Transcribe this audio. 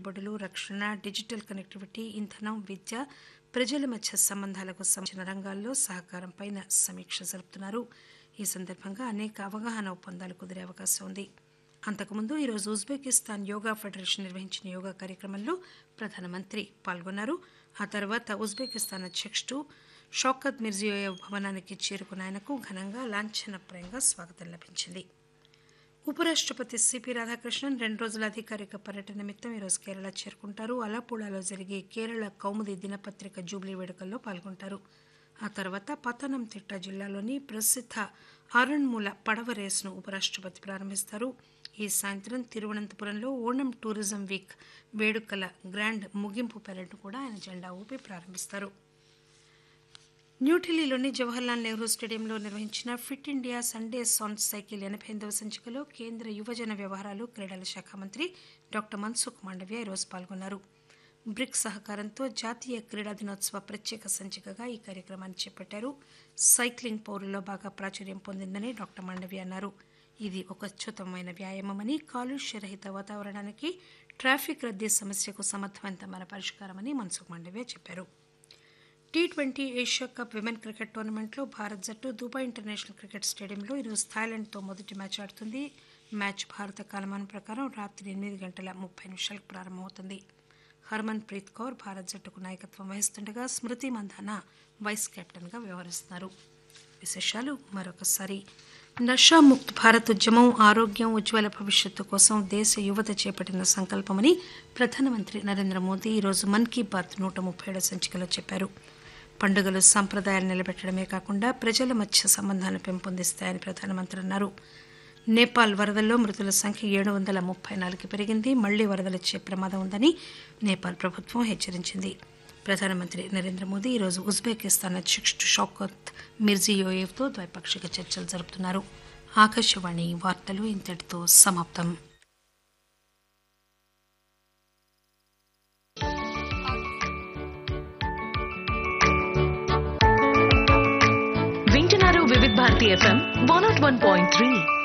పెట్టుబడులు రక్షణ digital connectivity ఇంధనం విద్య ప్రజల మధ్య సంబంధాలకు సంబంధించిన రంగాల్లో సహకారంపై సమీక్ష జరుపుతున్నారు ఈ సందర్భంగా అనేక అవగాహన ఒప్పందాలు కుదిరే అవకాశం ఉంది అంతకుముందు ఈరోజు ఉజ్బెకిస్తాన్ యోగా ఫెడరేషన్ నిర్వహించిన యోగా కార్యక్రమంలో ప్రధానమంత్రి పాల్గొన్నారు ఆ తర్వాత ఉజ్బెకిస్తాన్ అధ్యక్షుడు షౌకత్ మిర్జియోయేవ్ భవనానికి చేరుకున్న ఆయనకు ఘనంగా లాంఛనప్రాయంగా స్వాగతం లభించింది ఉపరాష్టపతి సిపి రాధాకృష్ణన్ రెండు రోజుల అధికారిక పర్యటన నిమిత్తం ఈరోజు కేరళ చేరుకుంటారు అలపూడాలో జరిగే కేరళ కౌముది దినపత్రిక జూబ్లీ వేడుకల్లో పాల్గొంటారు ఆ తర్వాత పతనంతిట్ట జిల్లాలోని ప్రసిద్ధ ఆరణ్మూల పడవ రేసును ఉపరాష్టపతి ప్రారంభిస్తారు ఈ సాయంత్రం తిరువనంతపురంలో ఓణం టూరిజం వీక్ వేడుకల గ్రాండ్ ముగింపు పెరేడ్ను కూడా ఆయన జెండా ఊపి ప్రారంభిస్తారు న్యూఢిల్లీలోని జవహర్లాల్ నెహ్రూ స్టేడియంలో నిర్వహించిన fit India Sunday on cycle ఎనభై ఎనిమిదవ సంచికలో కేంద్ర యువజన వ్యవహారాలు క్రీడల శాఖ మంత్రి డాక్టర్ మన్సుఖ్ మాండవ్య ఈరోజు పాల్గొన్నారు బ్రిక్స్ సహకారంతో జాతీయ క్రీడా దినోత్సవ ప్రత్యేక సంచికగా ఈ కార్యక్రమాన్ని చేపట్టారు సైక్లింగ్ పౌరుల్లో బాగా ప్రాచుర్యం పొందిందని డాక్టర్ మాండవ్య అన్నారు ఇది ఒక అత్యుత్తమమైన వ్యాయామమని కాలుష్య రహిత వాతావరణానికి ట్రాఫిక్ రద్దీ సమస్యకు సమర్థవంతమైన పరిష్కారమని మన్సుఖ్ మాండవ్య చెప్పారు T twenty Asia cup women cricket టోర్నమెంట్లో భారత్ జట్టు దుబాయ్ ఇంటర్నేషనల్ క్రికెట్ స్టేడియంలో ఈరోజు థాయిలాండ్తో మొదటి మ్యాచ్ ఆడుతుంది మ్యాచ్ భారత కాలమానం ప్రకారం రాత్రి ఎనిమిది గంటల ముప్పై నిమిషాలకు ప్రారంభమవుతుంది హర్మన్ ప్రీత్ కౌర్ భారత్ జట్టుకు నాయకత్వం వహిస్తుండగా స్మృతి మంధాన వైస్ కెప్టెన్గా వ్యవహరిస్తున్నారు విశేషాలు మరొకసారి నషాముక్త్ భారత్ ఉద్యమం ఆరోగ్యం ఉజ్వల భవిష్యత్తు కోసం దేశ యువత చేపట్టిన సంకల్పమని ప్రధానమంత్రి నరేంద్ర మోదీ ఈరోజు మన్ కీ బాత్ నూట ముప్పై ఏడో సంచికలో చెప్పారు పండుగలు సంప్రదాయాలు నిలబెట్టడమే కాకుండా ప్రజల మధ్య సంబంధాలను పెంపొందిస్తాయని ప్రధానమంత్రి అన్నారు నేపాల్ వరదల్లో మృతుల సంఖ్య ఏడు వందల ముప్పై నాలుగు పెరిగింది మళ్లీ వరదలు వచ్చే ప్రమాదం ఉందని నేపాల్ ప్రభుత్వం హెచ్చరించింది ప్రధానమంత్రి నరేంద్ర మోదీ ఈరోజు ఉజ్బెకిస్తాన్ అధ్యక్షుడు షౌకత్ మిర్జియోయేవ్తో ద్వైపాక్షిక చర్చలు జరుపుతున్నారు ఆకాశవాణి వార్తలు ఇంతటితో సమాప్తం వింటున్నారు Vividh Bharati FM one nought one point three